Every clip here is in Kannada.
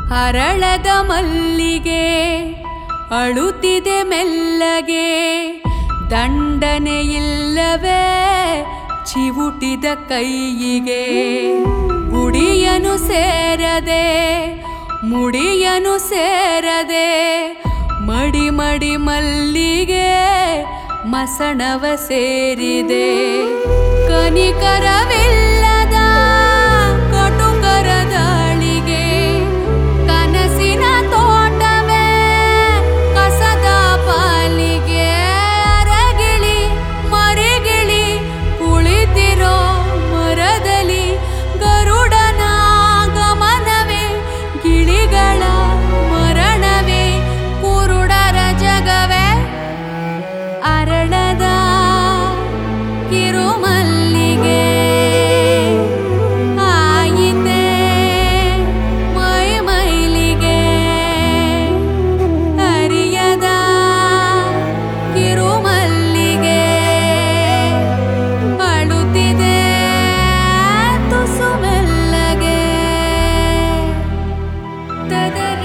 ಹರಳದ ಮಲ್ಲಿಗೆ ಅಳುತ್ತಿದೆ ಮೆಲ್ಲಗೆ ದಂಡನೆ ಇಲ್ಲವೇ ಚಿವುಟಿದ ಕೈಯಿಗೆ ಗುಡಿಯನು ಸೇರದೆ ಮುಡಿಯನು ಸೇರದೆ ಮಡಿ ಮಡಿ ಮಲ್ಲಿಗೆ ಮಸಣವ ಸೇರಿದೆ ಕನಿಕರವಿಲ್ಲದ ಕಟುಕರ ದಾಳಿಗೆ ಕನಸಿನ ತೋಟವೇ ಕಸದ ಪಾಲಿಗೆ ಅರಗಿಳಿ ಮರೆಗಿಳಿ ಕುಳಿತಿರೋ ಮರದಲ್ಲಿ ಗರುಡನ ಗಮನವೇ ಗಿಳಿಗಳ ಮರಣವೇ ಕುರುಡರ ಜಗವೇ ಅರಳದ ಕಿರುಮಲ್ಲಿಗೆ ಆಯಿತೆ ಮೈ ಮೈಲಿಗೆ ಅರಿಯದ ಕಿರುಮಲ್ಲಿಗೆ ಅಳುತ್ತಿದೆ ತುಸು ಮೆಲ್ಲಗೆ ತದರ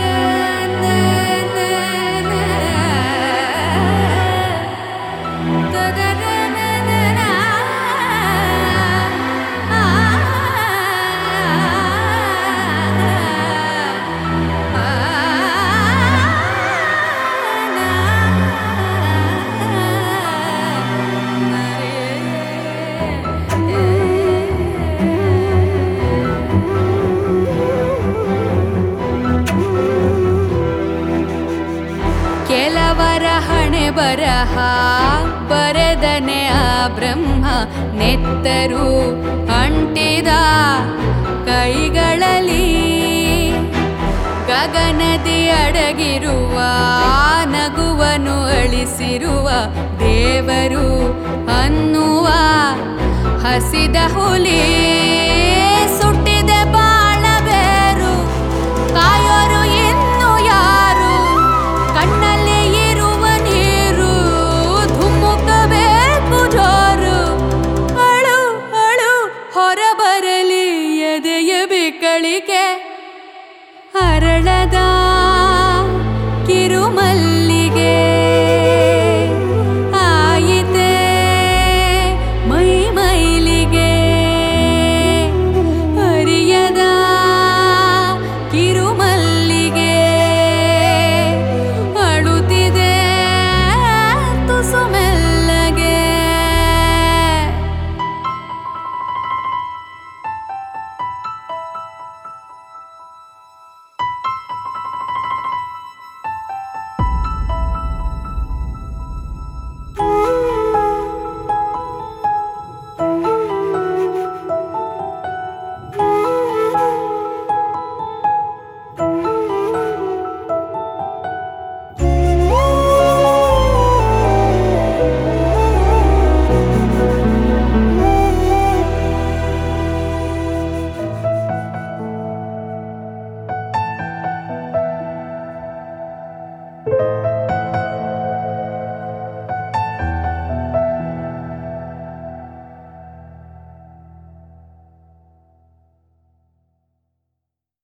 ಕೆಲವರ ಹಣೆ ಬರಹ ಬರೆದನೆ ಆ ಬ್ರಹ್ಮ ನೆತ್ತರು ಅಂಟಿದ ಕೈಗಳಲ್ಲಿ ಗಗನದಿ ಅಡಗಿರುವ ನಗುವನು ಅಳಿಸಿರುವ ದೇವರು ಅನ್ನುವ ಹಸಿದ ಹುಲಿ ಸುಟ್ಟಿದ ಬಾಳಬೇರು ಕಾಯೋರು ಇನ್ನು ಯಾರು ಕಣ್ಣಲ್ಲಿ ಇರುವ ನೀರು ಧುಮ್ಮುಕಬೇಕು ಜೋರು ಅಳು ಅಳು ಹೊರಬರಲಿ ಎದೆಯ ಬಿಕ್ಕಳಿಕೆ ಹರಳ